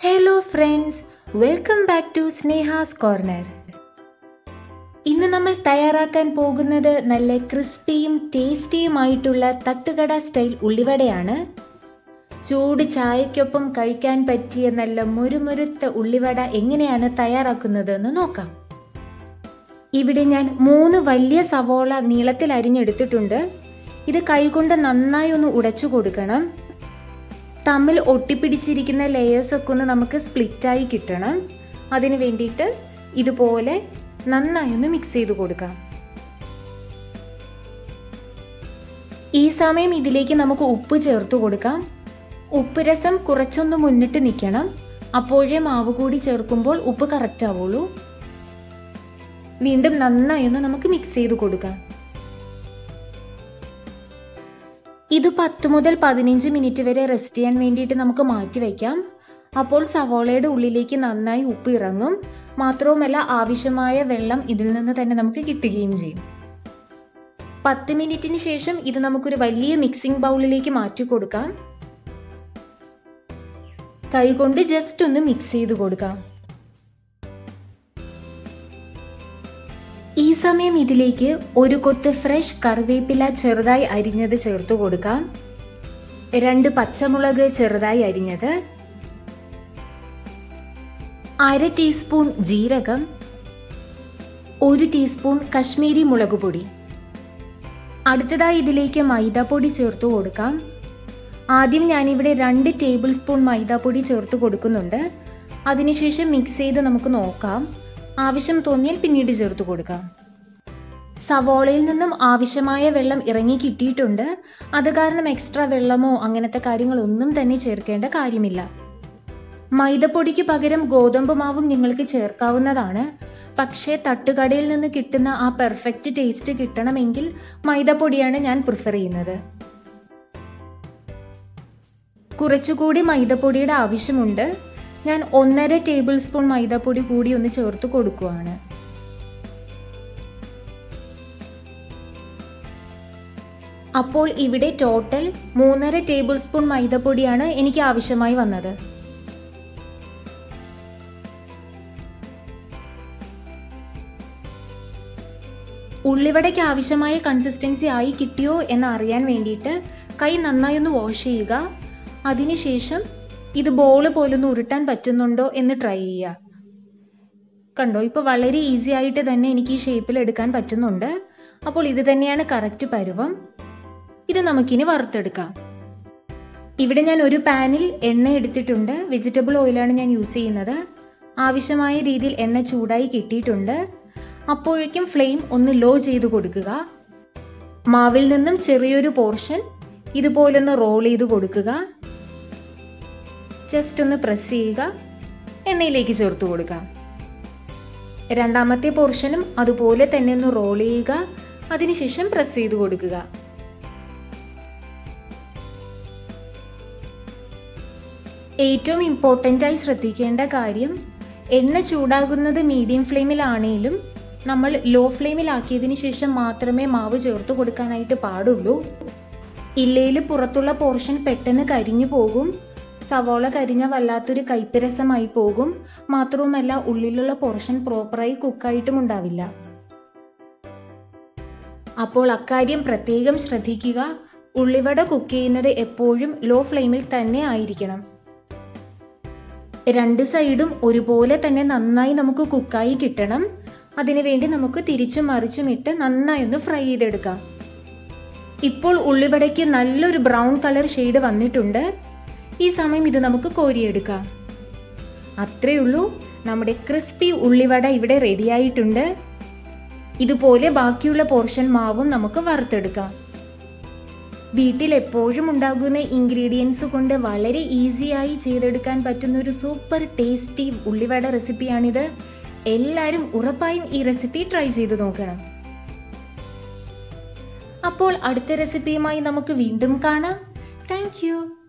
hello friends welcome back to Sneha's corner ഇന്ന് നമ്മൾ തയ്യാറാക്കാൻ പോകുന്നത് നല്ല ക്രിസ്പിയും ടേസ്റ്റിയുമായിട്ടുള്ള തട്ടുകട സ്റ്റൈൽ ഉള്ളിവടയാണ് ചൂട് ചായക്കൊപ്പം കഴിക്കാൻ പറ്റിയ നല്ല മുരുമുരുത്ത ഉള്ളിവട എങ്ങനെയാണ് തയ്യാറാക്കുന്നത് എന്ന് നോക്കാം ഇവിടെ ഞാൻ മൂന്ന് വലിയ സവോള നീളത്തിൽ അരിഞ്ഞെടുത്തിട്ടുണ്ട് ഇത് കൈകൊണ്ട് നന്നായി ഒന്ന് ഉടച്ചു കൊടുക്കണം തമ്മിൽ ഒട്ടിപ്പിടിച്ചിരിക്കുന്ന ലെയേഴ്സ് ഒക്കെ ഒന്ന് നമുക്ക് സ്പ്ലിറ്റായി കിട്ടണം അതിന് വേണ്ടിയിട്ട് ഇതുപോലെ നന്നായി ഒന്ന് മിക്സ് ചെയ്ത് കൊടുക്കാം ഈ സമയം ഇതിലേക്ക് നമുക്ക് ഉപ്പ് ചേർത്ത് കൊടുക്കാം ഉപ്പ് രസം കുറച്ചൊന്ന് മുന്നിട്ട് നിൽക്കണം അപ്പോഴേ മാവ് കൂടി ചേർക്കുമ്പോൾ ഉപ്പ് കറക്റ്റ് ആവുള്ളൂ വീണ്ടും നന്നായി ഒന്ന് നമുക്ക് മിക്സ് ചെയ്ത് കൊടുക്കാം ഇത് പത്ത് മുതൽ പതിനഞ്ച് മിനിറ്റ് വരെ റെസ്റ്റ് ചെയ്യാൻ വേണ്ടിയിട്ട് നമുക്ക് മാറ്റി വയ്ക്കാം അപ്പോൾ സവോളയുടെ ഉള്ളിലേക്ക് നന്നായി ഉപ്പ് ഇറങ്ങും മാത്രവുമല്ല ആവശ്യമായ വെള്ളം ഇതിൽ നിന്ന് തന്നെ നമുക്ക് കിട്ടുകയും ചെയ്യും പത്ത് മിനിറ്റിന് ശേഷം ഇത് നമുക്കൊരു വലിയ മിക്സിംഗ് ബൗളിലേക്ക് മാറ്റി കൊടുക്കാം കൈകൊണ്ട് ജസ്റ്റ് ഒന്ന് മിക്സ് ചെയ്ത് കൊടുക്കാം ഈ സമയം ഇതിലേക്ക് ഒരു കൊത്ത് ഫ്രഷ് കറിവേപ്പില ചെറുതായി അരിഞ്ഞത് ചേർത്ത് കൊടുക്കാം രണ്ട് പച്ചമുളക് ചെറുതായി അരിഞ്ഞത് അര ടീസ്പൂൺ ജീരകം ഒരു ടീസ്പൂൺ കശ്മീരി മുളക് പൊടി അടുത്തതായി ഇതിലേക്ക് മൈദാപ്പൊടി ചേർത്ത് കൊടുക്കാം ആദ്യം ഞാനിവിടെ രണ്ട് ടേബിൾ സ്പൂൺ മൈദാപ്പൊടി ചേർത്ത് കൊടുക്കുന്നുണ്ട് അതിനുശേഷം മിക്സ് ചെയ്ത് നമുക്ക് നോക്കാം ആവശ്യം തോന്നിയാൽ പിന്നീട് ചേർത്ത് കൊടുക്കാം സവോളയിൽ നിന്നും ആവശ്യമായ വെള്ളം ഇറങ്ങി കിട്ടിയിട്ടുണ്ട് അത് കാരണം എക്സ്ട്രാ വെള്ളമോ അങ്ങനത്തെ കാര്യങ്ങളൊന്നും തന്നെ ചേർക്കേണ്ട കാര്യമില്ല മൈദപ്പൊടിക്ക് പകരം ഗോതമ്പ് മാവും നിങ്ങൾക്ക് ചേർക്കാവുന്നതാണ് പക്ഷേ തട്ടുകടയിൽ നിന്ന് കിട്ടുന്ന ആ പെർഫെക്റ്റ് ടേസ്റ്റ് കിട്ടണമെങ്കിൽ മൈദപ്പൊടിയാണ് ഞാൻ പ്രിഫർ ചെയ്യുന്നത് കുറച്ചുകൂടി മൈദപ്പൊടിയുടെ ആവശ്യമുണ്ട് ഞാൻ ഒന്നര ടേബിൾ സ്പൂൺ മൈദപ്പൊടി കൂടി ഒന്ന് ചേർത്ത് കൊടുക്കുകയാണ് അപ്പോൾ ഇവിടെ ടോട്ടൽ മൂന്നര ടേബിൾ സ്പൂൺ മൈദപ്പൊടിയാണ് എനിക്ക് ആവശ്യമായി വന്നത് ഉള്ളിവടയ്ക്ക് ആവശ്യമായ കൺസിസ്റ്റൻസി ആയി കിട്ടിയോ എന്ന് അറിയാൻ വേണ്ടിയിട്ട് കൈ നന്നായി ഒന്ന് വാഷ് ചെയ്യുക അതിനുശേഷം ഇത് ബോൾ പോലൊന്ന് ഉരുട്ടാൻ പറ്റുന്നുണ്ടോ എന്ന് ട്രൈ ചെയ്യുക കണ്ടോ ഇപ്പോൾ വളരെ ഈസി ആയിട്ട് തന്നെ എനിക്ക് ഈ ഷേപ്പിൽ എടുക്കാൻ പറ്റുന്നുണ്ട് അപ്പോൾ ഇത് തന്നെയാണ് കറക്റ്റ് പരുവം ഇത് നമുക്കിനി വറുത്തെടുക്കാം ഇവിടെ ഞാൻ ഒരു പാനിൽ എണ്ണ എടുത്തിട്ടുണ്ട് വെജിറ്റബിൾ ഓയിലാണ് ഞാൻ യൂസ് ചെയ്യുന്നത് ആവശ്യമായ രീതിയിൽ എണ്ണ ചൂടായി കിട്ടിയിട്ടുണ്ട് അപ്പോഴേക്കും ഫ്ലെയിം ഒന്ന് ലോ ചെയ്ത് കൊടുക്കുക മാവിൽ നിന്നും ചെറിയൊരു പോർഷൻ ഇതുപോലൊന്ന് റോൾ ചെയ്ത് കൊടുക്കുക ജസ്റ്റ് ഒന്ന് പ്രസ് ചെയ്യുക എണ്ണയിലേക്ക് ചേർത്ത് കൊടുക്കാം രണ്ടാമത്തെ പോർഷനും അതുപോലെ തന്നെ ഒന്ന് റോൾ ചെയ്യുക അതിനുശേഷം പ്രസ് ചെയ്ത് കൊടുക്കുക ഏറ്റവും ഇമ്പോർട്ടൻ്റ് ആയി ശ്രദ്ധിക്കേണ്ട കാര്യം എണ്ണ ചൂടാകുന്നത് മീഡിയം ഫ്ലെയിമിലാണേലും നമ്മൾ ലോ ഫ്ലെയിമിലാക്കിയതിന് ശേഷം മാത്രമേ മാവ് ചേർത്ത് കൊടുക്കാനായിട്ട് പാടുള്ളൂ ഇല്ലയിൽ പുറത്തുള്ള പോർഷൻ പെട്ടെന്ന് കരിഞ്ഞു പോകും സവോള കരിഞ്ഞ വല്ലാത്തൊരു കയ്പരസമായി പോകും മാത്രവുമല്ല ഉള്ളിലുള്ള പോർഷൻ പ്രോപ്പറായി കുക്കായിട്ടും ഉണ്ടാവില്ല അപ്പോൾ അക്കാര്യം പ്രത്യേകം ശ്രദ്ധിക്കുക ഉള്ളിവട കുക്ക് ചെയ്യുന്നത് എപ്പോഴും ലോ ഫ്ലെയിമിൽ തന്നെ ആയിരിക്കണം രണ്ട് സൈഡും ഒരുപോലെ തന്നെ നന്നായി നമുക്ക് കുക്കായി കിട്ടണം അതിനുവേണ്ടി നമുക്ക് തിരിച്ചും മറിച്ചും ഇട്ട് നന്നായി ഒന്ന് ഫ്രൈ ചെയ്തെടുക്കാം ഇപ്പോൾ ഉള്ളിവടയ്ക്ക് നല്ലൊരു ബ്രൗൺ കളർ ഷെയ്ഡ് വന്നിട്ടുണ്ട് ഈ സമയം ഇത് നമുക്ക് കോരിയെടുക്കാം അത്രയേ ഉള്ളൂ നമ്മുടെ ക്രിസ്പി ഉള്ളിവട ഇവിടെ റെഡിയായിട്ടുണ്ട് ഇതുപോലെ ബാക്കിയുള്ള പോർഷൻ മാവും നമുക്ക് വറുത്തെടുക്കാം വീട്ടിൽ എപ്പോഴും ഉണ്ടാകുന്ന ഇൻഗ്രീഡിയൻസ് കൊണ്ട് വളരെ ഈസിയായി ചെയ്തെടുക്കാൻ പറ്റുന്ന ഒരു സൂപ്പർ ടേസ്റ്റി ഉള്ളിവട റെസിപ്പിയാണിത് എല്ലാവരും ഉറപ്പായും ഈ റെസിപ്പി ട്രൈ ചെയ്ത് നോക്കണം അപ്പോൾ അടുത്ത റെസിപ്പിയുമായി നമുക്ക് വീണ്ടും കാണാം താങ്ക്